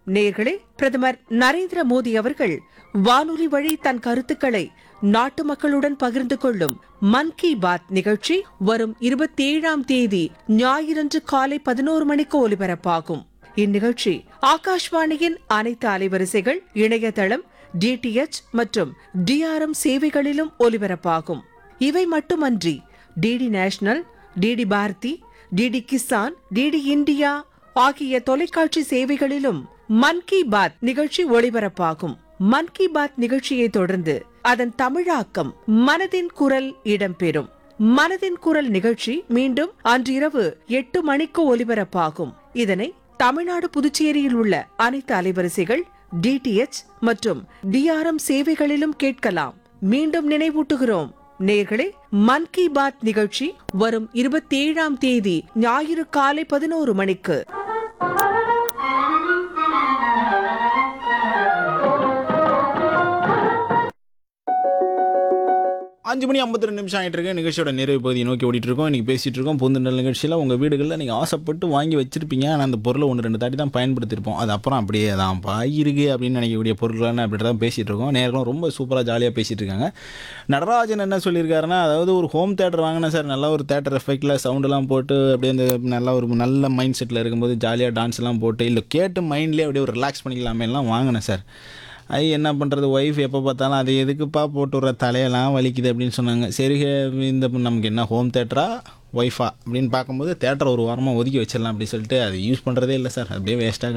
நேர்களே பிரதமர் நரேந்திர மோடி அவர்கள் வானொலி வழி தன் கருத்துக்களை நாட்டு மக்களுடன் பகிர்ந்து கொள்ளும் மன் கி பாத் நிகழ்ச்சி வரும் இருபத்தி ஏழாம் தேதி ஞாயிறன்று காலை பதினோரு மணிக்கு ஒலிபரப்பாகும் இந்நிகழ்ச்சி ஆகாஷ்வாணியின் அனைத்து அலைவரிசைகள் இணையதளம் டிடிஎச் மற்றும் டிஆர்எம் சேவைகளிலும் ஒலிபரப்பாகும் இவை மட்டுமன்றி DD national DD Bharati DD Kisan DD India ஆகிய தொலைக்காட்சி சேவைகளிலும் மன் கி பாத் நிகழ்ச்சி ஒளிபரப்பாகும் மன் கி பாத் நிகழ்ச்சியை தொடர்ந்து அதன் தமிழாக்கம் மனதின் குரல் இடம்பெறும் மனதின் குரல் நிகழ்ச்சி மீண்டும் அன்றிரவு எட்டு மணிக்கு ஒலிபரப்பாகும் இதனை தமிழ்நாடு புதுச்சேரியில் உள்ள அனைத்து அலைவரிசைகள் டிடிஎச் மற்றும் டிஆர்எம் சேவைகளிலும் கேட்கலாம் மீண்டும் நினைவூட்டுகிறோம் நேர்களே மன் கி பாத் நிகழ்ச்சி வரும் இருபத்தி ஏழாம் தேதி ஞாயிறு காலை பதினோரு மணிக்கு அஞ்சு மணி ஐம்பத்தி ரெண்டு நிமிஷம் ஆகிட்டு இருக்கு நிகழ்ச்சியோட நிறைவு பகுதியை நோக்கி ஓடிட்டு இருக்கோம் இன்றைக்கி பேசிகிட்டு இருக்கோம் பொந்துநல் நிகழ்ச்சியில் உங்கள் வீடுகளில் நீங்கள் ஆசைப்பட்டு வாங்கி வச்சிருப்பீங்க ஆனால் அந்த பொருளை ஒன்று ரெண்டு தாட்டி தான் பயன்படுத்தியிருப்போம் அது அப்புறம் அப்படியே தான் பாயிருக்கு அப்படின்னு நினைக்கக்கூடிய பொருட்களான அப்படி தான் பேசிகிட்டு இருக்கோம் நேரம் ரொம்ப சூப்பராக ஜாலியாக பேசிகிட்டு இருக்காங்க நடராஜன் என்ன சொல்லியிருக்காருன்னா அதாவது ஒரு ஹோம் தேட்டர் வாங்கினேன் சார் நல்லா ஒரு தேட்டர் எஃபெக்டில் சவுண்டெல்லாம் போட்டு அப்படியே அந்த நல்லா ஒரு நல்ல மைண்ட் செட்டில் இருக்கும்போது ஜாலியாக டான்ஸ் எல்லாம் போட்டு இல்லை கேட்டு மைண்ட்லேயே அப்படியே ஒரு ரிலாக்ஸ் பண்ணிக்கலாமே எல்லாம் வாங்கினேன் சார் ஐ என்ன பண்ணுறது ஒய்ஃப் எப்போ பார்த்தாலும் அது எதுக்குப்பா போட்டு விட்ற தலையெல்லாம் வலிக்குது அப்படின்னு சொன்னாங்க சரி இந்த நமக்கு என்ன ஹோம் தேட்டரா ஒய்ஃபா அப்படின்னு பார்க்கும்போது தேட்டரை ஒரு வாரமாக ஒதுக்கி வச்சிடலாம் அப்படின்னு சொல்லிட்டு அது யூஸ் பண்ணுறதே இல்லை சார் அப்படியே வேஸ்ட்டாக